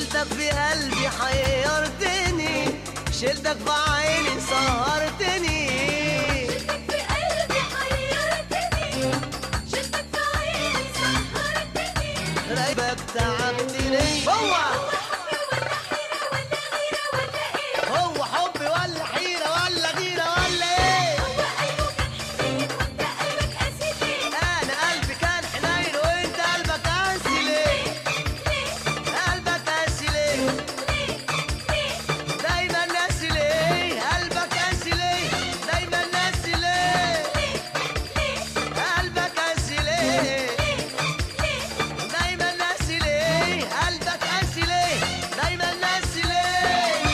شلتك في قلبي حيرتني شلتك في عيني سهرتني في قلبي حيرتني شفتك في عيني سهرتني رايبك تعبتني هو هو حب ولا حيرة ولا غيرة ولا ايه انا قلبي كان حنين وانت قلبك قاسي ليه قلبك قاسي ليه دايما ناسي ليه قلبك قاسي ليه دايما ناسي ليه قلبك قاسي ليه دايما ناسي ليه قلبك قاسي ليه دايما ناسي ليه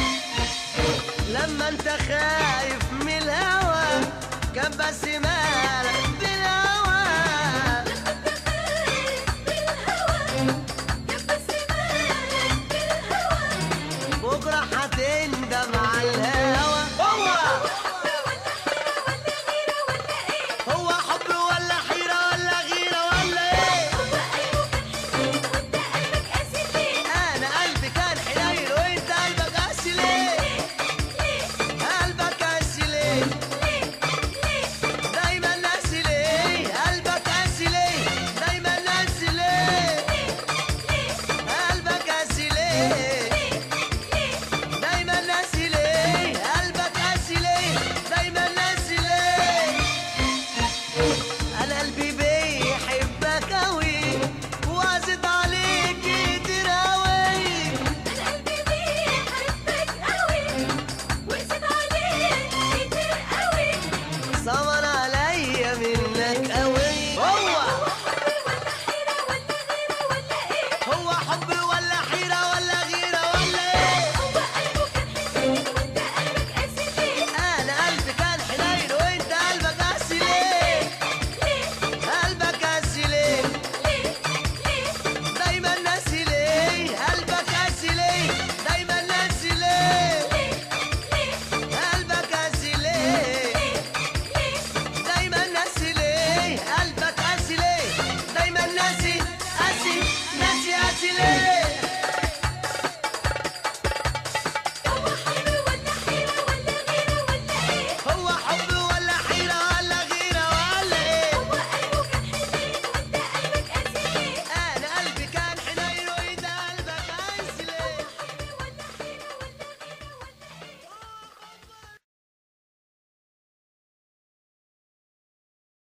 لما انت خايف من الهوى كان بس مالك بالهوى بكره هتندم على الهوى هو هو حب ولا حيرة ولا غيرة ولا ايه انا قلبي كان حنين وانت قلبك قاسي ليه قلبك قاسي ليه دايما ناسي ليه قلبك قاسي ليه دايما ناسي ليه قلبك قاسي ليه دايما ناسي ليه قلبك قاسي ليه دايما ناسي ليه انا قلبي بيحبك اوي وازد عليك كتير اوي صبر عليا منك اوي هو هو حب ولا